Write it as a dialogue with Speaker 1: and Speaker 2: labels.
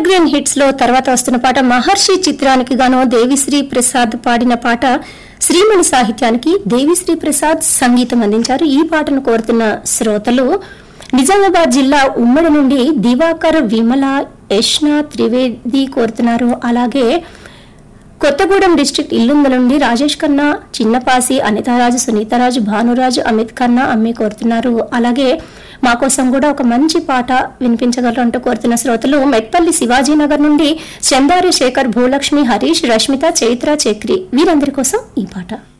Speaker 1: green hits లో తర్వాత వస్తున్న పాట మహర్షి చిత్రానికి గాను దేవిశ్రీ ప్రసాద్ పాడిన పాట శ్రీమణి సాహిత్యానికి దేవిశ్రీ ప్రసాద్ సంగీతం అందించారు ఈ పాటను కోరుతున్న శ్రోతలు నిజామాబాద్ జిల్లా ఉమ్మడి నుండి దివాకర్ విమల యష్నా త్రివేది కోరుతున్నారు అలాగే కొత్తగూడెం డిస్ట్రిక్ట్ ఇల్లుంద నుండి రాజేష్ ఖన్నా చిన్నపాసి అనితారాజు సునీతారాజు భానురాజు అమిత్ ఖన్నా అమ్మి కోరుతున్నారు అలాగే మా కోసం కూడా ఒక మంచి పాట వినిపించగలరు అంటూ కోరుతున్న శ్రోతలు మెట్పల్లి శివాజీనగర్ నుండి చందారి శేఖర్ భూలక్ష్మి హరీష్ రష్మిత చైత్ర చక్రి వీరందరి కోసం ఈ పాట